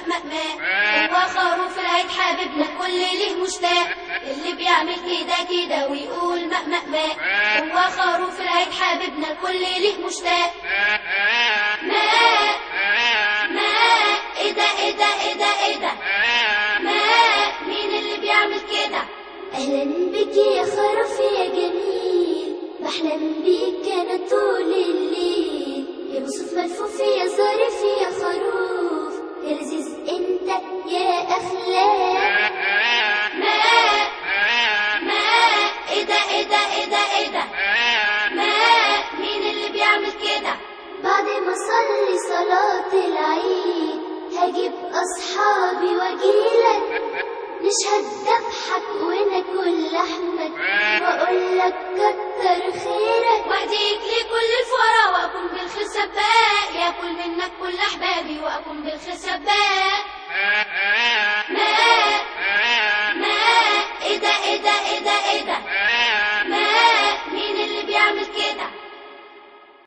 ماء ماء ماء هو خروف العيد حبيبنا كل ليه مشتاق اللي بيعمل كده كده ويقول ماء ماء ماء هو خروف العيد حبيبنا كل ليه مشتاق ماء ماء ايه ده ايه ده ايه ده ايه ده ماء مين اللي بيعمل كده أهلا بك يا خرف يا جميل بحلم بيك أنا طول الليل يا بصوت ملفوف يا ظريف يا خروف يا لذيذ أنت يا أخلاق ماء ماء ايه ده ايه ده ايه ده ايه ده ماء مين اللي بيعمل كده بعد ما أصلي صلاة العيد هجيب أصحابي وأجيلك نشهد ذبحك وناكل لحمك وأقول لك كتر خيرك واهديك لكل الفقراء واكون بالخير سباق ياكل منك كل احبابي واكون بالخير سباق